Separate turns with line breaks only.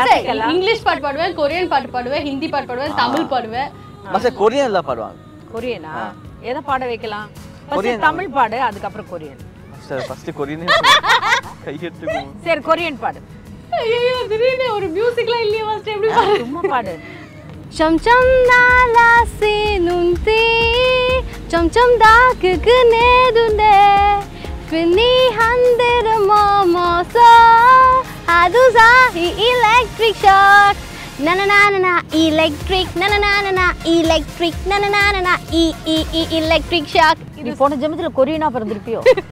கிளாசிக்கலா
English பாட்டு பாடுவேன் Korean பாட்டு பாடுவேன் ஹிந்தி பாட்டு பாடுவேன் தமிழ் பாடுவேன்
மாஸ்டர் கொரியன்ல பாடுவாங்க
கொரியனா எதை பாட வைக்கலாம்
கொரியன்.
ஃபர்ஸ்ட் தமிழ் பாடு அதுக்கப்புறம் கொரியன்
மாஸ்டர் ஃபர்ஸ்ட் கொரியனே கையெடுத்துக்கும்
சரி கொரியன் பாடு
ஐயோ திடீர்னு ஒரு மியூசிக்லாம் இல்லையா ஃபர்ஸ்ட் எப்படி பாடு
சும்மா பாடு
점점 날아시는데 점점 다 그그네둔데 괜히 한 대를 머물서 하도 사이 electric shock 나나나나나 electric 나나나나나 electric 나나나나나 이 이 이 electric shock
நீ போன ஜென்மத்துல கொரியனா பிறந்திருப்பியோ